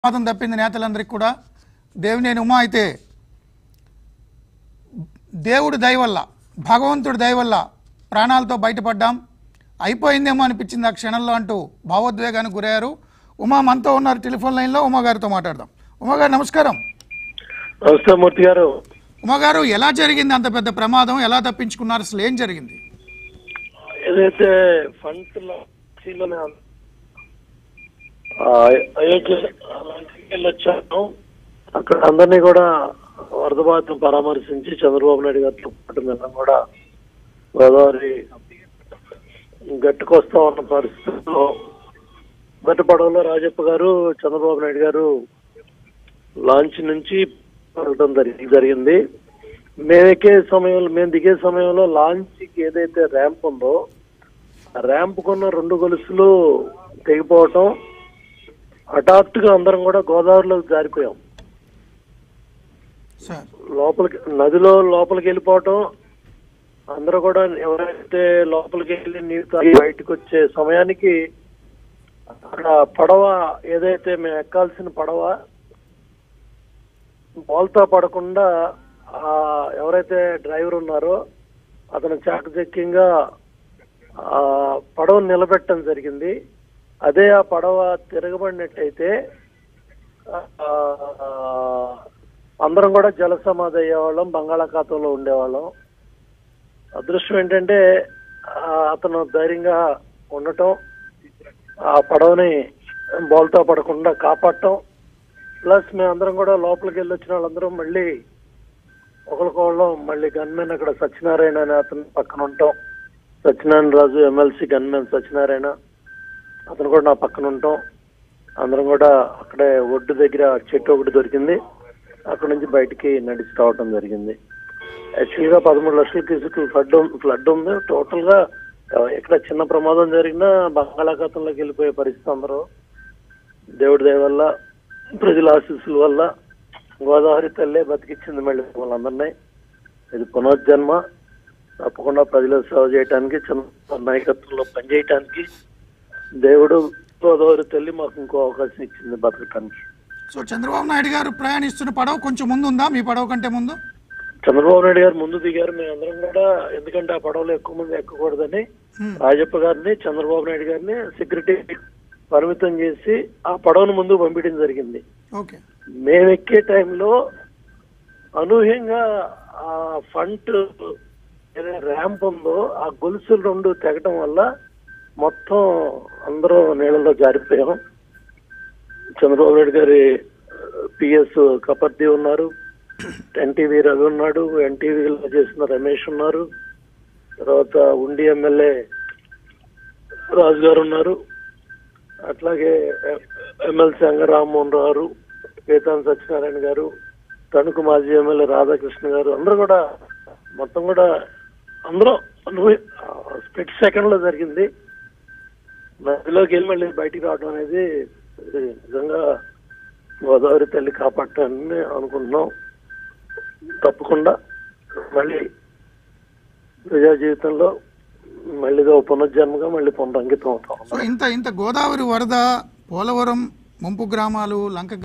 ప్రమాదం తప్పింది నేతలందరికీ కూడా దేవినేని ఉమా అయితే దేవుడి దయ వల్ల భగవంతుడి దయ వల్ల ప్రాణాలతో బయటపడ్డాం అయిపోయిందేమో అనిపించింది ఆ క్షణంలో అంటూ భావోద్వేగానికి గురయ్యారు ఉమా మనతో ఉన్నారు టెలిఫోన్ లైన్లో ఉమా గారితో మాట్లాడదాం ఉమా గారు నమస్కారం నమస్తే మూర్తి గారు ఉమా గారు ఎలా జరిగింది అంత పెద్ద ప్రమాదం ఎలా తప్పించుకున్నారు అసలు ఏం జరిగింది ఏదైతే ఫండ్ లోనే అయోధ్య అలాంటికి వెళ్ళొచ్చాను అక్కడ అందరినీ కూడా వరద బాధితులు పరామర్శించి చంద్రబాబు నాయుడు గారితో పాటు మేము కూడా గోదావరి గట్టుకొస్తా ఉన్న పరిస్థితుల్లో మొదటి పడవలో రాజప్ప గారు చంద్రబాబు నాయుడు గారు లాంచ్ నుంచి వెళ్ళడం జరి- జరిగింది మేము ఎక్కే సమయంలో మేము దిగే సమయంలో లాంచ్కి ఏదైతే ర్యాంప్ ఉందో ఆ ర్యాంప్ కొన్న రెండు గొలుసులు తెగిపోవటం హఠాత్తుగా అందరం కూడా గోదావరిలోకి జారిపోయాం సార్ లోపలికి నదిలో లోపలికి వెళ్ళిపోవటం అందరూ కూడా ఎవరైతే లోపలికి వెళ్ళి నీరు తాగి బయటకు వచ్చే సమయానికి అక్కడ పడవ ఏదైతే మేము ఎక్కాల్సిన పడవ బోల్తా పడకుండా ఆ ఎవరైతే డ్రైవర్ ఉన్నారో అతను చాకచక్యంగా ఆ పడవను నిలబెట్టడం జరిగింది అదే ఆ పడవ తిరగబడినట్టయితే ఆ, అందరం కూడా జల సమాధి అయ్యేవాళ్ళం బంగాళాఖాతంలో ఉండేవాళ్ళం అదృష్టం ఏంటంటే ఆ, అతను ధైర్యంగా ఉండటం ఆ పడవని బోల్తా పడకుండా కాపాడటం ప్లస్ మేమందరం కూడా లోపలికి వెళ్ళి వచ్చిన వాళ్ళందరం మళ్ళీ ఒకరికొకళ్ళం మళ్ళీ గన్మెన్ అక్కడ సత్యనారాయణ అనే అతను పక్కన ఉంటాం సత్యనారాయణ రాజు ఎమ్మెల్సీ గన్మెన్ సత్యనారాయణ అతను కూడా నా పక్కన ఉంటాం అందరం కూడా అక్కడే ఒడ్డు దగ్గర చెట్టు ఒకటి దొరికింది అక్కడ నుంచి బయటికి నడిచి రావటం జరిగింది యాక్చువల్ గా పదమూడు లక్షల క్యూసెక్లు ఫ్లడ్ ఫ్లడ్ ఉంది టోటల్ గా ఆ, ఎక్కడ చిన్న ప్రమాదం జరిగినా బంగాళాఖాతంలోకి వెళ్ళిపోయే పరిస్థితి అందరూ దేవుడి దయ వల్ల ప్రజల ఆశీస్సుల వల్ల గోదావరి తల్లే బతికిచ్చింది మళ్ళీ వాళ్ళందరినీ ఇది పునర్జన్మ తప్పకుండా ప్రజలకు సేవ చేయడానికి చిన్న నాయకత్వంలో పనిచేయటానికి దేవుడు గోదావరి తల్లి మాకు ఇంకో అవకాశం ఇచ్చింది బతకటానికి సో చంద్రబాబు నాయుడు గారు ప్రయాణిస్తున్న పడవ కొంచెం ముందు ఉందా మీ పడవ కంటే ముందు చంద్రబాబు నాయుడు గారు ముందు దిగారు మేమందరం కూడా ఎందుకంటే ఆ పడవలో ఎక్కువ మంది ఎక్కకూడదని Hmm. రాజప్ప గారిని చంద్రబాబు నాయుడు గారిని సెక్యూరిటీ పరిమితం చేసి ఆ పడవను ముందు పంపించడం జరిగింది ఓకే మేము ఎక్కే టైంలో అనూహ్యంగా ఆ ఫ్రంట్ ఏదైతే ర్యాంప్ ఉందో ఆ గొలుసులు రెండు తెగటం వల్ల మొత్తం అందరూ నీళ్ళలో జారిపోయాం చంద్రబాబు నాయుడు గారి పిఎస్ కపర్ది ఉన్నారు ఎన్టీవీ రవి ఉన్నాడు ఎన్టీవీలో చేసిన రమేష్ ఉన్నారు తర్వాత ఉండి ఎమ్మెల్యే రాజు గారు ఉన్నారు అట్లాగే ఎమ్మెల్సీ అంగరామ్మోహన్ రావు కేతాన్ సత్యనారాయణ గారు తణుకు మాజీ ఎమ్మెల్యే రాధాకృష్ణ గారు అందరూ కూడా మొత్తం కూడా అందరూ స్ప్లిట్ సెకండ్ లో జరిగింది నదిలోకి వెళ్ళి మళ్ళీ బయటికి రావడం అనేది ఇది నిజంగా గోదావరి తల్లి కాపాడటాన్ని అనుకుంటున్నాం తప్పకుండా మళ్ళీ ప్రజా జీవితంలో మళ్ళీ ఇదో పునర్జన్మగా మళ్ళీ పునరంకితం అవుతాం సో ఇంత ఇంత గోదావరి వరద పోలవరం ముంపు గ్రామాలు లంక